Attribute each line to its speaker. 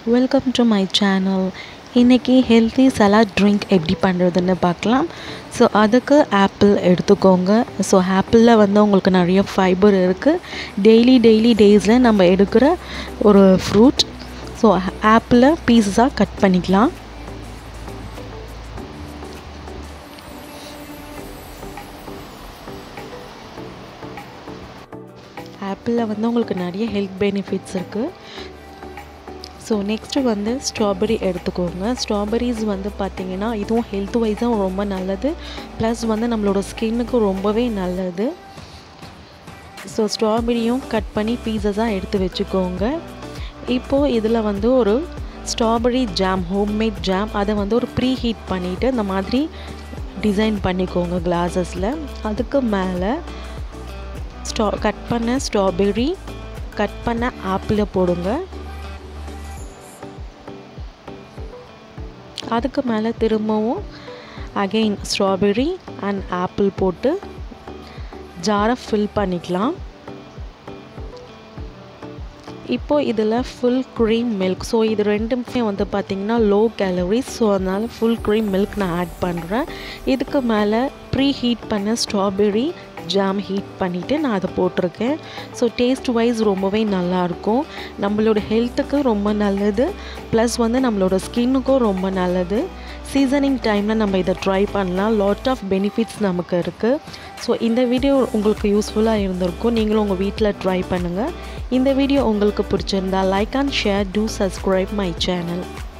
Speaker 1: welcome to my channel இன்றைக்கி healthy salad drink எப்படி பண்ணுறதுன்னு பார்க்கலாம் ஸோ அதுக்கு ஆப்பிள் எடுத்துக்கோங்க ஸோ ஆப்பிளில் வந்து உங்களுக்கு நிறைய ஃபைபர் இருக்குது டெய்லி டெய்லி டேஸில் நம்ம எடுக்கிற ஒரு ஃப்ரூட் ஸோ ஆப்பிளை பீஸஸாக கட் பண்ணிக்கலாம் ஆப்பிளில் வந்து உங்களுக்கு நிறைய ஹெல்த் பெனிஃபிட்ஸ் இருக்குது ஸோ நெக்ஸ்ட்டு வந்து ஸ்ட்ராபெரி எடுத்துக்கோங்க ஸ்ட்ராபெரிஸ் வந்து பார்த்திங்கன்னா இதுவும் ஹெல்த் வைஸாக ரொம்ப நல்லது ப்ளஸ் வந்து நம்மளோட ஸ்கின்னுக்கு ரொம்பவே நல்லது ஸோ ஸ்ட்ராபெரியும் கட் பண்ணி பீஸஸாக எடுத்து வச்சுக்கோங்க இப்போது இதில் வந்து ஒரு ஸ்ட்ராபெரி ஜாம் ஹோம்மேட் ஜாம் அதை வந்து ஒரு ப்ரீ ஹீட் பண்ணிவிட்டு இந்த மாதிரி டிசைன் பண்ணிக்கோங்க கிளாஸஸில் அதுக்கு மேலே ஸ்ட்ரா கட் பண்ண ஸ்ட்ராபெரி கட் பண்ண ஆப்பிளை போடுங்க அதுக்கு மேலே திரும்பவும் அகெயின் ஸ்ட்ராபெரி அண்ட் ஆப்பிள் போட்டு ஜாரை ஃபில் பண்ணிக்கலாம் இப்போது இதில் ஃபுல் க்ரீம் மில்க் ஸோ இது ரெண்டுமே வந்து பார்த்திங்கன்னா லோ கேலரிஸ் ஸோ அதனால் ஃபுல் க்ரீம் மில்க் நான் ஆட் பண்ணுறேன் இதுக்கு மேலே ப்ரீ ஹீட் பண்ண ஸ்ட்ராபெரி ஜாம் ஹீட் பண்ணிவிட்டு நான் அதை போட்டிருக்கேன் ஸோ டேஸ்ட் வைஸ் ரொம்பவே நல்லாயிருக்கும் நம்மளோட ஹெல்த்துக்கு ரொம்ப நல்லது ப்ளஸ் வந்து நம்மளோட ஸ்கின்னுக்கும் ரொம்ப நல்லது சீசனிங் டைமில் நம்ம இதை ட்ரை பண்ணலாம் லாட் ஆஃப் பெனிஃபிட்ஸ் நமக்கு இருக்குது ஸோ இந்த வீடியோ உங்களுக்கு யூஸ்ஃபுல்லாக இருந்திருக்கும் நீங்களும் உங்கள் வீட்டில் ட்ரை பண்ணுங்கள் இந்த வீடியோ உங்களுக்கு பிடிச்சிருந்தா like and share do subscribe my channel